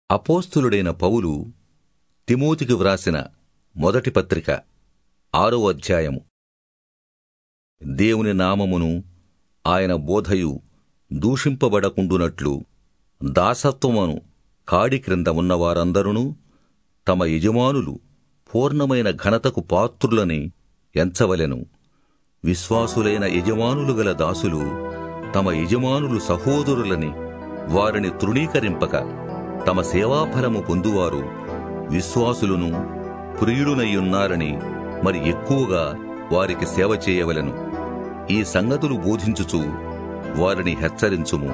అపోస్తులుడైన పౌలు తిమోతికి వ్రాసిన మొదటి పత్రిక ఆరో అధ్యాయము దేవుని నామమును ఆయన బోధయు దూషింపబడకుండునట్లు దాసత్వమును కాడి క్రింద ఉన్నవారందరూ తమ యజమానులు పూర్ణమైన ఘనతకు పాత్రులని ఎంచవలెను విశ్వాసులైన యజమానులు గల దాసులు తమ యజమానులు సహోదరులని వారిని తృణీకరింపక తమ సేవాఫలము పొందువారు విశ్వాసులను ప్రియులునయ్యున్నారని మరి ఎక్కువగా వారికి సేవ చేయవలెను ఈ సంగతులు బోధించుచు వారిని హెచ్చరించుము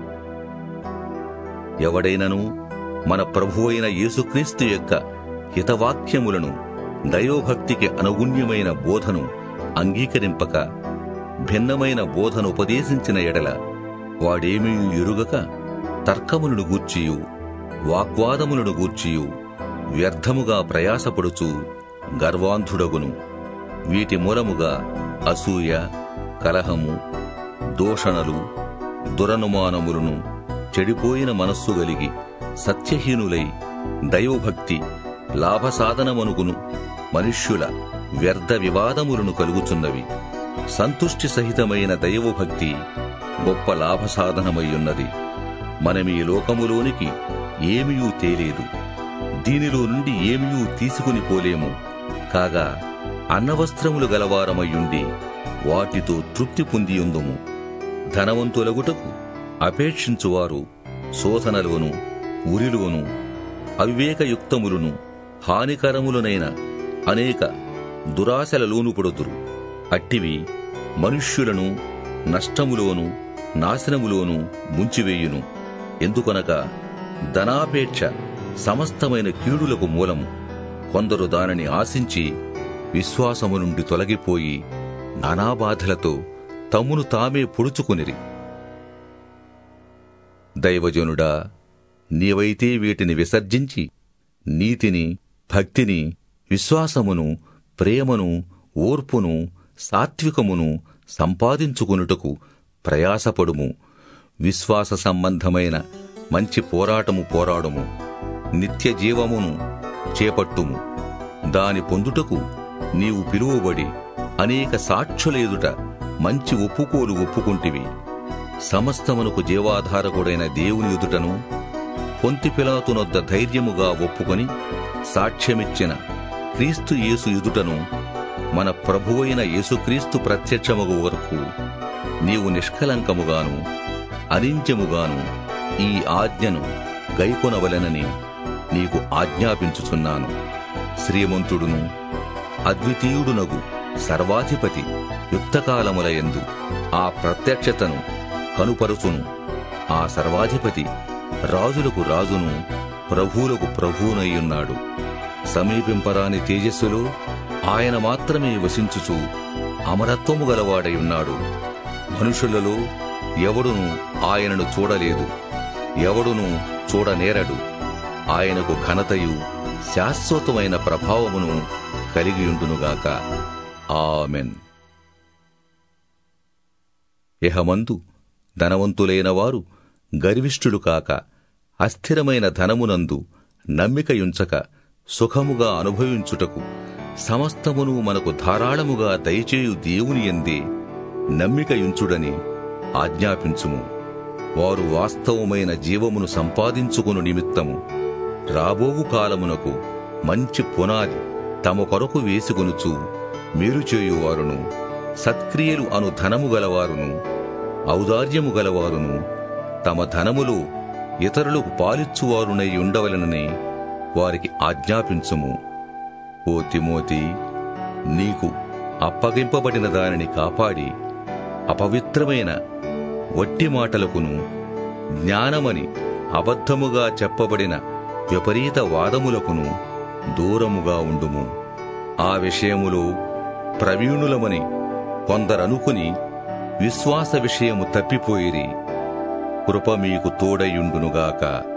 ఎవడైనను మన ప్రభువైన యేసుక్రీస్తు యొక్క హితవాక్యములను దైవభక్తికి అనుగుణ్యమైన బోధను అంగీకరింపక భిన్నమైన బోధను ఉపదేశించిన ఎడల వాడేమీ ఎరుగక తర్కములను గూర్చియు వాగ్వాదములను గూర్చియు వ్యర్థముగా ప్రయాసపడుచు గర్వాంధుడగును వీటి మూలముగా అసూయ కలహము దూషణలు దురనుమానములను చెడిపోయిన మనస్సు గలిగి సత్యహీనులై దైవభక్తి లాభసాధనమనుగును మనుష్యుల వ్యర్థ వివాదములను కలుగుచున్నవి సంతుష్టి సహితమైన దైవభక్తి గొప్ప లాభసాధనమయ్యున్నది మనమీ లోకములోనికి ఏమియూ తేలేదు దీనిలో నుండి ఏమియూ తీసుకుని పోలేము కాగా అన్నవస్త్రములు గలవారమయ్యుండి వాటితో తృప్తి పొందియుందుము ధనవంతులగుటకు అపేక్షించువారు శోధనలోను ఉరిలోను అవివేకయుక్తములను హానికరములనైన అనేక దురాశలలోను పడుతురు అట్టివి మనుష్యులను నష్టములోను నాశనములోను ముంచివేయును ఎందుకనగా ధనాపేక్ష సమస్తమైన కీడులకు మూలము కొందరు దానిని ఆశించి విశ్వాసము నుండి తొలగిపోయి నానాబాధలతో తమ్మును తామే పొడుచుకునిరి దైవజనుడా నీవైతే వీటిని విసర్జించి నీతిని భక్తిని విశ్వాసమును ప్రేమను ఓర్పును సాత్వికమును సంపాదించుకొనుటకు ప్రయాసపడుము విశ్వాస సంబంధమైన మంచి పోరాటము పోరాడుము నిత్య జీవమును చేపట్టుము దాని పొందుటకు నీవు పిలువబడి అనేక సాక్షుల ఎదుట మంచి ఒప్పుకోలు ఒప్పుకుంటివి సమస్తమునకు జీవాధారకుడైన దేవుని ఎదుటను పొంతిపిలాతునొద్ద ధైర్యముగా ఒప్పుకొని సాక్ష్యమిచ్చిన క్రీస్తు యేసు ఎదుటను మన ప్రభువైన యేసుక్రీస్తు ప్రత్యక్షమగు వరకు నీవు నిష్కలంకముగాను అనించముగాను ఈ ఆజ్ఞను గైకొనవలెనని నీకు ఆజ్ఞాపించుచున్నాను శ్రీమంతుడును అద్వితీయుడునగు సర్వాధిపతి యుక్తకాలములయందు ఆ ప్రత్యక్షతను కనుపరుచును ఆ సర్వాధిపతి రాజులకు రాజును ప్రభువులకు ప్రభువునయ్యున్నాడు సమీపింపరాని తేజస్సులో ఆయన మాత్రమే వసించుచు అమరత్వము గలవాడయున్నాడు మనుషులలో ఎవడును ఆయనను చూడలేదు ఎవడును చూడనేరడు ఆయనకు ఘనతయు శాశ్వతమైన ప్రభావమును కలిగియుండునుగాక ఆమెన్ ఇహమందు ధనవంతులైన వారు గర్విష్ఠులు కాక అస్థిరమైన ధనమునందు నమ్మికయుంచక సుఖముగా అనుభవించుటకు సమస్తమును మనకు ధారాళముగా దయచేయు దేవుని ఎందే నమ్మికయుంచుడని ఆజ్ఞాపించుము వారు వాస్తవమైన జీవమును సంపాదించుకును నిమిత్తము రాబోవు కాలమునకు మంచి పునాది తమ కొరకు వేసుకొనుచు మేలు చేయువారును సత్క్రియలు అను ధనము గలవారును ఔదార్యము గలవారును తమ ధనములో ఇతరులకు పాలిచ్చువారునై ఉండవలనని వారికి ఆజ్ఞాపించుము ఓ తిమోతి నీకు అప్పగింపబడిన దానిని కాపాడి అపవిత్రమైన వట్టి మాటలకును జ్ఞానమని అబద్ధముగా చెప్పబడిన విపరీత వాదములకును దూరముగా ఉండుము ఆ విషయములో ప్రవీణులమని కొందరనుకుని విశ్వాస విషయము తప్పిపోయిరి కృప మీకు తోడయుండునుగాక